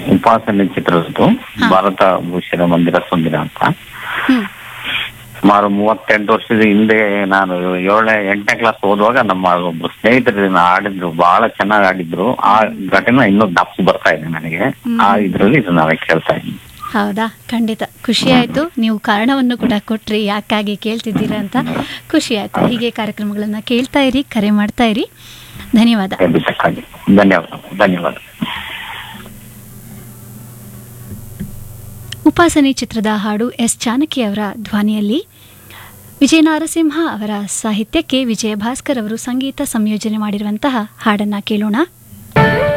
ಉಪಾಸನೆ ಚಿತ್ರದ್ದು ಭಾರತ ಭೂಷಣ ಮಂದಿರ ಸುಂದಿರ ಅಂತ ಹ್ಮ್ ಸುಮಾರು ಮೂವತ್ತೆಂಟು ವರ್ಷದ ಹಿಂದೆ ನಾನು ಏಳನೇ ಎಂಟನೇ ಕ್ಲಾಸ್ ಓದುವಾಗ ನಮ್ಮ ಒಬ್ರು ಸ್ನೇಹಿತರು ಇದನ್ನ ಆಡಿದ್ರು ಬಹಳ ಚೆನ್ನಾಗಿ ಆಡಿದ್ರು ಆ ಘಟನೆ ಇನ್ನೂ ಜ್ಞಾಪಕ ಬರ್ತಾ ಇದೆ ನನಗೆ ಆ ಇದ್ರಲ್ಲಿ ಇದನ್ನ ನಾನು ಕೇಳ್ತಾ ಇದ್ದೀನಿ ಹೌದಾ ಖಂಡಿತ ಖುಷಿ ಆಯ್ತು ನೀವು ಕಾರಣವನ್ನು ಕೂಡ ಕೊಟ್ರಿ ಯಾಕಾಗಿ ಕೇಳ್ತಿದ್ದೀರಾ ಅಂತ ಖುಷಿ ಆಯ್ತು ಹೀಗೆ ಕಾರ್ಯಕ್ರಮಗಳನ್ನ ಕೇಳ್ತಾ ಇರಿ ಕರೆ ಮಾಡ್ತಾ ಇರಿ ಧನ್ಯವಾದ ಖಂಡಿತಕ್ಕಾಗಿ ಧನ್ಯವಾದ ಧನ್ಯವಾದ ಉಪಾಸನೆ ಚಿತ್ರದ ಹಾಡು ಎಸ್ ಜಾನಕಿ ಅವರ ಧ್ವನಿಯಲ್ಲಿ ವಿಜಯ ನಾರಸಿಂಹ ಅವರ ಸಾಹಿತ್ಯಕ್ಕೆ ವಿಜಯ ಭಾಸ್ಕರ್ ಅವರು ಸಂಗೀತ ಸಂಯೋಜನೆ ಮಾಡಿರುವಂತಹ ಹಾಡನ್ನ ಕೇಳೋಣ